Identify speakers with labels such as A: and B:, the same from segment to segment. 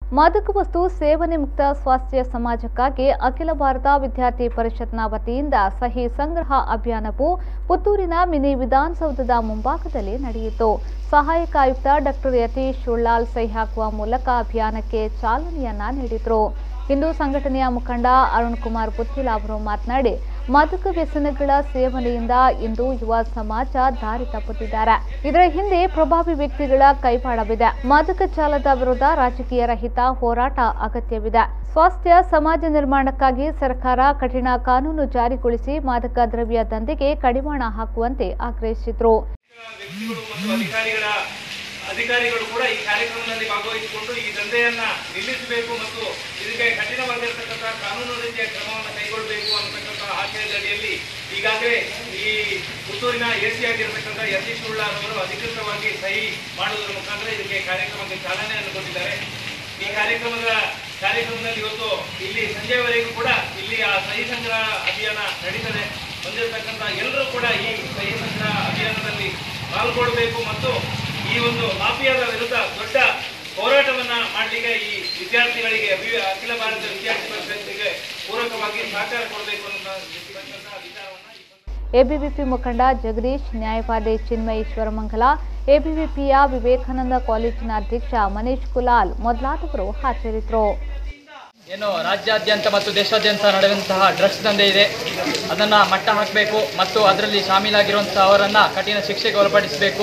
A: ಮಾದಕ ವಸ್ತು ಸೇವನೆ ಮುಕ್ತ ಸ್ವಾಸ್ಥ್ಯ ಸಮಾಜಕ್ಕಾಗಿ ಅಖಿಲ ಭಾರತ ವಿದ್ಯಾರ್ಥಿ ಪರಿಷತ್ನ ವತಿಯಿಂದ ಸಹಿ ಸಂಗ್ರಹ ಅಭಿಯಾನವು ಪುತ್ತೂರಿನ ಮಿನಿ ವಿಧಾನಸೌಧದ ಮುಂಭಾಗದಲ್ಲಿ ನಡೆಯಿತು ಸಹಾಯಕ ಆಯುಕ್ತ ಡಾಕ್ಟರ್ ಯತೀಶ್ ಶುಳ್ಳಾಲ್ ಸಹಿ ಹಾಕುವ ಮೂಲಕ ಅಭಿಯಾನಕ್ಕೆ ಚಾಲನೆಯನ್ನ ನೀಡಿದರು ಹಿಂದೂ ಸಂಘಟನೆಯ ಮುಖಂಡ ಅರುಣ್ ಕುಮಾರ್ ಪುತ್ತಿಲ ಅವರು ಮಾತನಾಡಿ ಮಾದಕ ವ್ಯಸನಗಳ ಸೇವನೆಯಿಂದ ಇಂದು ಯುವ ಸಮಾಜ ದಾರಿ ತಪ್ಪುತ್ತಿದ್ದಾರೆ ಇದರ ಹಿಂದೆ ಪ್ರಭಾವಿ ವ್ಯಕ್ತಿಗಳ ಕೈವಾಡವಿದೆ ಮಾದಕ ಜಾಲದ ವಿರುದ್ಧ ರಾಜಕೀಯ ರಹಿತ ಹೋರಾಟ ಅಗತ್ಯವಿದೆ ಸ್ವಾಸ್ಥ್ಯ ಸಮಾಜ ನಿರ್ಮಾಣಕ್ಕಾಗಿ ಸರ್ಕಾರ ಕಠಿಣ ಕಾನೂನು ಜಾರಿಗೊಳಿಸಿ ಮಾದಕ ದ್ರವ್ಯ ದಂಧೆಗೆ ಕಡಿವಾಣ ಹಾಕುವಂತೆ ಆಗ್ರಹಿಸಿದರು
B: ವ್ಯಕ್ತಿಗಳು ಮತ್ತು ಅಧಿಕಾರಿಗಳ ಅಧಿಕಾರಿಗಳು ಕೂಡ ಈ ಕಾರ್ಯಕ್ರಮದಲ್ಲಿ ಭಾಗವಹಿಸಿಕೊಂಡು ಈ ದಂಧೆಯನ್ನ ನಿಲ್ಲಿಸಬೇಕು ಮತ್ತು ಇದಕ್ಕೆ ಕಠಿಣವಾಗಿರ್ತಕ್ಕಂಥ ಕಾನೂನು ರೀತಿಯ ಕ್ರಮವನ್ನು ಕೈಗೊಳ್ಳಬೇಕು ಅನ್ನತಕ್ಕಂಥ ಆಶಯದ ಅಡಿಯಲ್ಲಿ ಈಗಾಗಲೇ ಈ ಪುತ್ತೂರಿನ ಎ ಸಿ ಆಗಿರ್ತಕ್ಕಂಥ ಯತೀಶ್ ಉಳ್ಳಾರ್ ಅವರು ಅಧಿಕೃತವಾಗಿ ಸಹಿ ಮಾಡುವುದರ ಮುಖಾಂತರ ಇದಕ್ಕೆ ಕಾರ್ಯಕ್ರಮಕ್ಕೆ ಚಾಲನೆಯನ್ನು ಕೊಟ್ಟಿದ್ದಾರೆ ಈ ಕಾರ್ಯಕ್ರಮದ ಕಾರ್ಯಕ್ರಮದಲ್ಲಿ ಇವತ್ತು ಇಲ್ಲಿ ಸಂಜೆವರೆಗೂ ಕೂಡ ಇಲ್ಲಿ ಆ ಸಹಿ ಸಂಗ್ರಹ ಅಭಿಯಾನ ನಡೀತದೆ ಬಂದಿರತಕ್ಕಂಥ ಎಲ್ಲರೂ ಕೂಡ ಈ ಸಹಿ ಸಂಗ್ರಹ ಅಭಿಯಾನದಲ್ಲಿ ಪಾಲ್ಗೊಳ್ಳಬೇಕು ಮತ್ತು ಈ ಒಂದು ಮಾಫಿಯಾದ ವಿರುದ್ಧ ದೊಡ್ಡ ಹೋರಾಟವನ್ನ ಮಾಡಲಿಕ್ಕೆ ಈ ವಿದ್ಯಾರ್ಥಿಗಳಿಗೆ ಅಭಿ- ಅಖಿಲ ಭಾರತ ವಿದ್ಯಾರ್ಥಿ ಪರಿಷತ್ತಿಗೆ ಪೂರಕವಾಗಿ ಸಹಕಾರ ಕೊಡಬೇಕು ಅನ್ನೋ ವಿಚಾರವನ್ನ ಈ ಸಂದರ್ಭದಲ್ಲಿ
A: ಎಬಿವಿಪಿ ಮುಖಂಡ ಜಗದೀಶ್ ನ್ಯಾಯವಾದಿ ಚಿನ್ಮಯ ಈಶ್ವರಮಂಗಲ ಎಬಿವಿಪಿಯ ವಿವೇಕಾನಂದ ಕಾಲೇಜಿನ ಅಧ್ಯಕ್ಷ ಮನೀಶ್ ಕುಲಾಲ್ ಮೊದಲಾದವರು ಹಾಜರಿದ್ದರು
C: ಏನು ರಾಜ್ಯಾದ್ಯಂತ ಮತ್ತು ದೇಶಾದ್ಯಂತ ನಡೆಯುವಂತಹ ಡ್ರಗ್ಸ್ ದಂಧೆ ಇದೆ ಅದನ್ನು ಮಟ್ಟ ಹಾಕಬೇಕು ಮತ್ತು ಅದರಲ್ಲಿ ಶಾಮೀಲಾಗಿರುವಂತಹ ಅವರನ್ನು ಕಠಿಣ ಶಿಕ್ಷೆಗೆ ಒಳಪಡಿಸಬೇಕು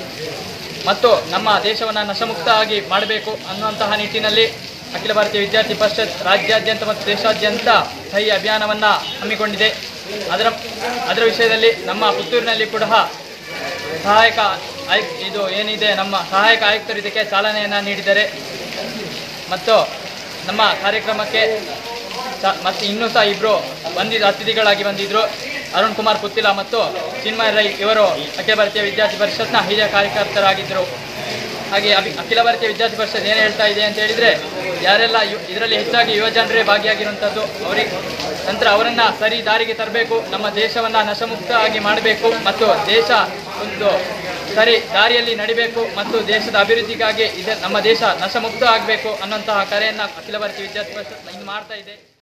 C: ಮತ್ತು ನಮ್ಮ ದೇಶವನ್ನು ನಶಮುಕ್ತ ಆಗಿ ಮಾಡಬೇಕು ಅನ್ನುವಂತಹ ನಿಟ್ಟಿನಲ್ಲಿ ಅಖಿಲ ಭಾರತೀಯ ವಿದ್ಯಾರ್ಥಿ ಪರಿಷತ್ ರಾಜ್ಯಾದ್ಯಂತ ಮತ್ತು ದೇಶಾದ್ಯಂತ ಸಹಿ ಅಭಿಯಾನವನ್ನು ಹಮ್ಮಿಕೊಂಡಿದೆ ಅದರ ಅದರ ವಿಷಯದಲ್ಲಿ ನಮ್ಮ ಪುತ್ತೂರಿನಲ್ಲಿ ಕೂಡ ಸಹಾಯಕ ಆಯುಕ್ ಇದು ಏನಿದೆ ನಮ್ಮ ಸಹಾಯಕ ಆಯುಕ್ತರು ಇದಕ್ಕೆ ಚಾಲನೆಯನ್ನು ನೀಡಿದ್ದಾರೆ ಮತ್ತು ನಮ್ಮ ಕಾರ್ಯಕ್ರಮಕ್ಕೆ ಸ- ಮತ್ತು ಇನ್ನೂ ಸಹ ಇಬ್ಬರು ಬಂದಿದ್ದ ಅತಿಥಿಗಳಾಗಿ ಬಂದಿದ್ದರು ಅರುಣ್ ಕುಮಾರ್ ಪುತ್ತಿಲ ಮತ್ತು ಚಿನ್ಮಯ ರೈ ಇವರು ಅಖಿಲ ಭಾರತೀಯ ವಿದ್ಯಾರ್ಥಿ ಪರಿಷತ್ನ ಹಿರಿಯ ಕಾರ್ಯಕರ್ತರಾಗಿದ್ದರು ಹಾಗೆ ಅಭಿ ಅಖಿಲ ಭಾರತೀಯ ವಿದ್ಯಾರ್ಥಿ ಪರಿಷತ್ ಏನು ಹೇಳ್ತಾ ಇದೆ ಅಂತ ಹೇಳಿದರೆ ಯಾರೆಲ್ಲ ಯು ಇದರಲ್ಲಿ ಹೆಚ್ಚಾಗಿ ಯುವ ಜನರೇ ಭಾಗಿಯಾಗಿರುವಂಥದ್ದು ಅವರಿಗೆ ನಂತರ ಅವರನ್ನು ಸರಿ ದಾರಿಗೆ ತರಬೇಕು ನಮ್ಮ ದೇಶವನ್ನು ನಶಮುಕ್ತ ಆಗಿ ಮಾಡಬೇಕು ಮತ್ತು ದೇಶ ಒಂದು ಸರಿ ದಾರಿಯಲ್ಲಿ ನಡಿಬೇಕು ಮತ್ತು ದೇಶದ ಅಭಿವೃದ್ಧಿಗಾಗಿ ಇದೆ ನಮ್ಮ ದೇಶ ನಶಮುಕ್ತ ಆಗಬೇಕು ಅನ್ನೋಂತಹ ಕರೆಯನ್ನು ಅಖಿಲ ಭಾರತೀಯ ವಿದ್ಯಾರ್ಥಿ ಪರಿಷತ್ ಇನ್ನು ಮಾಡ್ತಾ ಇದೆ